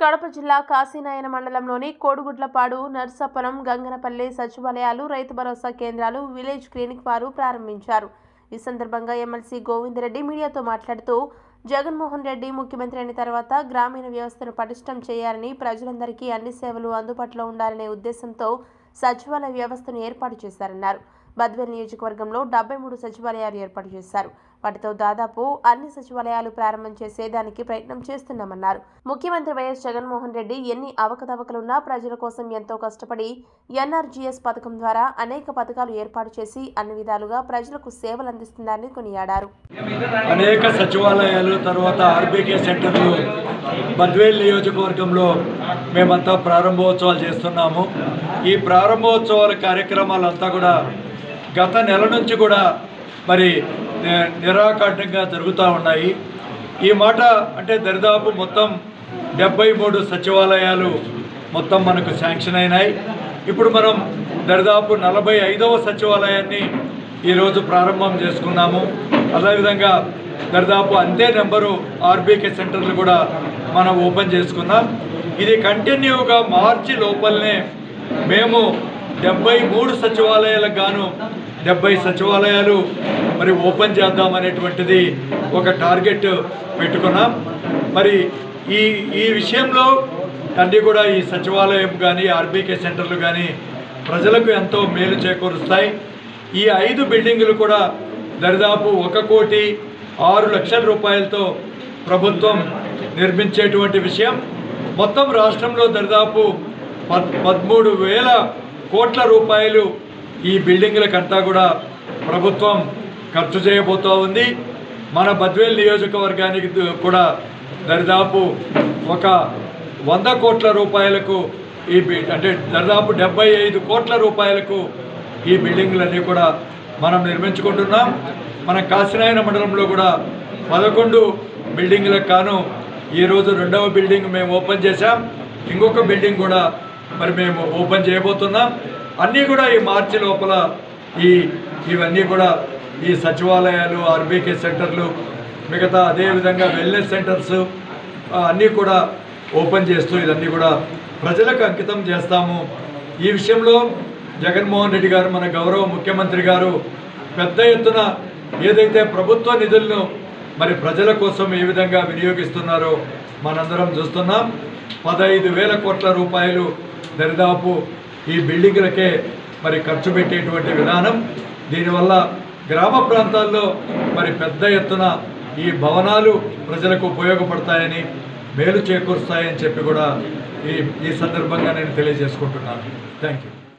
కడప జిల్లా కాశీనాయన మండలంలోని కోడుగుడ్లపాడు నర్సాపురం గంగనపల్లి సచివాలయాలు రైతు భరోసా కేంద్రాలు విలేజ్ క్లినిక్ వారు ప్రారంభించారు ఈ సందర్భంగా ఎమ్మెల్సీ గోవిందరెడ్డి మీడియాతో మాట్లాడుతూ జగన్మోహన్ రెడ్డి ముఖ్యమంత్రి అయిన తర్వాత గ్రామీణ వ్యవస్థను పటిష్టం చేయాలని ప్రజలందరికీ అన్ని సేవలు అందుబాటులో ఉండాలనే ఉద్దేశంతో సచివాలయ వ్యవస్థను ఏర్పాటు చేశారన్నారు బద్వేల్ నియోజకవర్గంలో డెబ్బై మూడు సచివాలయాలు ఏర్పాటు చేశారు వాటితో దాదాపు అన్ని సచివాలయాలు ప్రారంభం చేసేదానికి ప్రయత్నం చేస్తున్నామన్నారు ముఖ్యమంత్రి వైఎస్ జగన్మోహన్ రెడ్డి ఎన్ని అవకతవకలున్నా ప్రజల కోసం ఎంతో కష్టపడి ఎన్ఆర్జీఎస్ పథకం ద్వారా అనేక పథకాలు ఏర్పాటు చేసి అన్ని విధాలుగా ప్రజలకు సేవలు అందిస్తున్నారని కొనియాడారు అనేక సచివాలయాలు తర్వాత ఆర్బీకే సెంటర్లు బద్వేల్ నియోజకవర్గంలో మేమంతా ప్రారంభోత్సవాలు చేస్తున్నాము ఈ ప్రారంభోత్సవాల కార్యక్రమాలంతా కూడా గత నెల నుంచి కూడా మరి ని- నిరాకంఠంగా జరుగుతూ ఉన్నాయి ఈ మాట అంటే దరిదాపు మొత్తం డెబ్బై మూడు సచివాలయాలు మొత్తం మనకు శాంక్షన్ అయినాయి ఇప్పుడు మనం దరిదాపు నలభై ఐదవ సచివాలయాన్ని ఈరోజు ప్రారంభం చేసుకున్నాము అదేవిధంగా దరిదాపు అంతే నెంబరు ఆర్బీకే సెంటర్లు కూడా మనం ఓపెన్ చేసుకున్నాం ఇది కంటిన్యూగా మార్చి లోపలనే మేము డెబ్బై మూడు సచివాలయాలకు గాను డెబ్బై సచివాలయాలు మరి ఓపెన్ చేద్దాం అనేటువంటిది ఒక టార్గెట్ పెట్టుకున్నాం మరి ఈ ఈ విషయంలో అన్నీ కూడా ఈ సచివాలయం కానీ ఆర్బీకే సెంటర్లు కానీ ప్రజలకు ఎంతో మేలు చేకూరుస్తాయి ఈ ఐదు బిల్డింగులు కూడా దరిదాపు ఒక కోటి ఆరు లక్షల రూపాయలతో ప్రభుత్వం నిర్మించేటువంటి విషయం మొత్తం రాష్ట్రంలో దరిదాపు పద్ పదమూడు వేల కోట్ల రూపాయలు ఈ బిల్డింగులకంతా కూడా ప్రభుత్వం ఖర్చు చేయబోతూ ఉంది మన బద్వేల్ నియోజకవర్గానికి దు- కూడా దరిదాపు ఒక వంద కోట్ల రూపాయలకు ఈ బి- అంటే దరిదాపు డెబ్బై ఐదు కోట్ల రూపాయలకు ఈ బిల్డింగులన్నీ కూడా మనం నిర్మించుకుంటున్నాం మన కాశీనాయన మండలంలో కూడా పదకొండు బిల్డింగులకు కాను ఈరోజు రెండవ బిల్డింగ్ మేము ఓపెన్ చేశాం ఇంకొక బిల్డింగ్ కూడా మరి మేము ఓపెన్ చేయబోతున్నాం అన్నీ కూడా ఈ మార్చి లోపల ఈ ఇవన్నీ కూడా ఈ సచివాలయాలు ఆర్బీకే సెంటర్లు మిగతా అదేవిధంగా వెల్నెస్ సెంటర్స్ ఆ, అన్నీ కూడా ఓపెన్ చేస్తూ ఇదన్నీ కూడా ప్రజలకు అంకితం చేస్తాము ఈ విషయంలో జగన్మోహన్ రెడ్డి గారు మన గౌరవ ముఖ్యమంత్రి గారు పెద్ద ఎత్తున ఏదైతే ప్రభుత్వ నిధులను మరి ప్రజల కోసం ఏ విధంగా వినియోగిస్తున్నారో మనందరం చూస్తున్నాం పదహైదు వేల కోట్ల రూపాయలు దరిదాపు ఈ బిల్డింగులకే మరి ఖర్చు పెట్టేటువంటి విధానం దీనివల్ల గ్రామ ప్రాంతాల్లో మరి పెద్ద ఎత్తున ఈ భవనాలు ప్రజలకు ఉపయోగపడతాయని మేలు చేకూరుస్తాయని చెప్పి కూడా ఈ ఈ సందర్భంగా నేను తెలియజేసుకుంటున్నాను థ్యాంక్ యూ